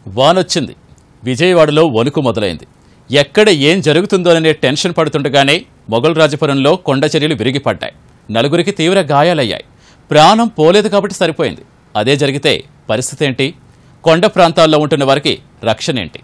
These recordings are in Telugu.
వానొచ్చింది విజయవాడలో వణుకు మొదలైంది ఎక్కడ ఏం జరుగుతుందోననే టెన్షన్ పడుతుండగానే మొగల్ రాజపురంలో కొండ చర్యలు విరిగిపడ్డాయి నలుగురికి తీవ్ర గాయాలయ్యాయి ప్రాణం పోలేదు కాబట్టి సరిపోయింది అదే జరిగితే పరిస్థితి ఏంటి కొండ ప్రాంతాల్లో ఉంటున్న వారికి రక్షణ ఏంటి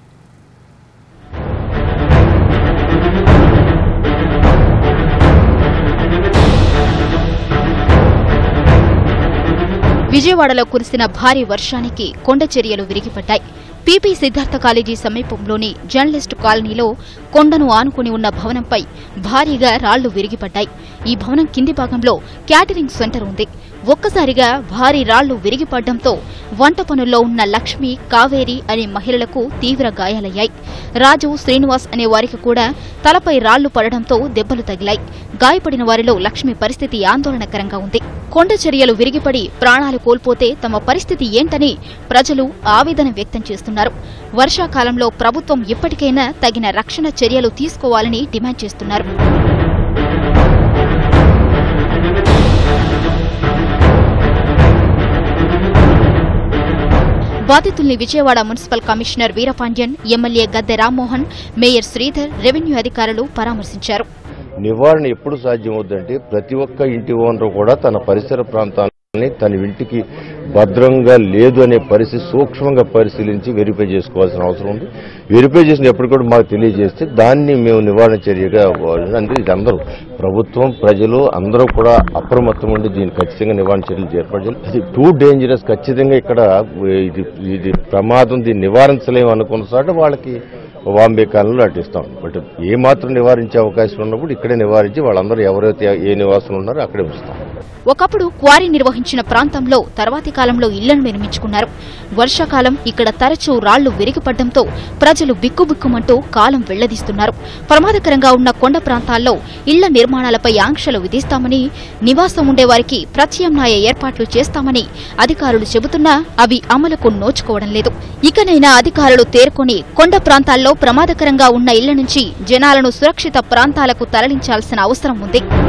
విజయవాడలో కురిసిన భారీ వర్షానికి కొండ చర్యలు విరిగిపడ్డాయి పీపీ సిద్ధార్థ కాలేజీ సమీపంలోని జర్నలిస్టు కాలనీలో కొండను ఆనుకుని ఉన్న భవనంపై భారీగా రాళ్లు విరిగిపడ్డాయి ఈ భవనం కింది భాగంలో క్యాటరింగ్ సెంటర్ ఉంది ఒక్కసారిగా భారీ రాళ్లు విరిగిపడ్డంతో వంట పనుల్లో ఉన్న లక్ష్మి కావేరి అనే మహిళలకు తీవ్ర గాయాలయ్యాయి రాజు శ్రీనివాస్ అనే వారికి కూడా తలపై రాళ్లు పడడంతో దెబ్బలు తగిలాయి గాయపడిన వారిలో లక్ష్మి పరిస్థితి ఆందోళనకరంగా ఉంది కొండ చర్యలు విరిగిపడి ప్రాణాలు కోల్పోతే తమ పరిస్థితి ఏంటని ప్రజలు ఆవేదన వ్యక్తం చేస్తున్నారు వర్షాకాలంలో ప్రభుత్వం ఇప్పటికైనా తగిన రక్షణ చర్యలు తీసుకోవాలని డిమాండ్ చేస్తున్నారు బాధితుల్ని Vijayawada municipal commissioner Veerapandian MLA Gadde Rammohan mayor Sridhar revenue అధికారులు పరామర్శించారు నివారణ ఎప్పుడు సాధ్యమవుద్దంటే ప్రతి ఒక్క ఇంటి ఓనరు కూడా తన పరిసర ప్రాంతాలని తన ఇంటికి భద్రంగా లేదు అనే పరిస్థితి సూక్ష్మంగా పరిశీలించి వెరిఫై చేసుకోవాల్సిన అవసరం ఉంది వెరిఫై చేసిన ఎప్పుడు కూడా మాకు తెలియజేస్తే దాన్ని మేము నివారణ చర్యగా అంటే ఇది అందరూ ప్రభుత్వం ప్రజలు అందరూ కూడా అప్రమత్తం ఉండి దీన్ని ఖచ్చితంగా నివారణ చర్యలు ఏర్పాటు చేయాలి ఇది టూ డేంజరస్ ఖచ్చితంగా ఇక్కడ ఇది ఇది ప్రమాదం దీన్ని నివారించలేము అనుకున్న చోట వాళ్ళకి బాంబే కాలంలో అటిస్తాం బట్ ఏ మాత్రం నివారించే అవకాశం ఉన్నప్పుడు ఇక్కడే నివారించి వాళ్ళందరూ ఎవరైతే ఏ నివాసం ఉన్నారో అక్కడే ఉంచుతాం ఒకప్పుడు క్వారీ నిర్వహించిన ప్రాంతంలో తర్వాతి కాలంలో ఇళ్లను నిర్మించుకున్నారు వర్షాకాలం ఇక్కడ తరచూ రాళ్లు విరిగిపడ్డంతో ప్రజలు బిక్కుబిక్కుమంటూ కాలం వెళ్లదీస్తున్నారు ప్రమాదకరంగా ఉన్న కొండ ప్రాంతాల్లో ఇళ్ల నిర్మాణాలపై ఆంక్షలు విధిస్తామని నివాసం ఉండేవారికి ప్రత్యామ్నాయ ఏర్పాట్లు చేస్తామని అధికారులు చెబుతున్నా అవి అమలుకు నోచుకోవడం లేదు ఇకనైనా అధికారులు తేరుకొని కొండ ప్రాంతాల్లో ప్రమాదకరంగా ఉన్న ఇళ్ల నుంచి జనాలను సురక్షిత ప్రాంతాలకు తరలించాల్సిన అవసరం ఉంది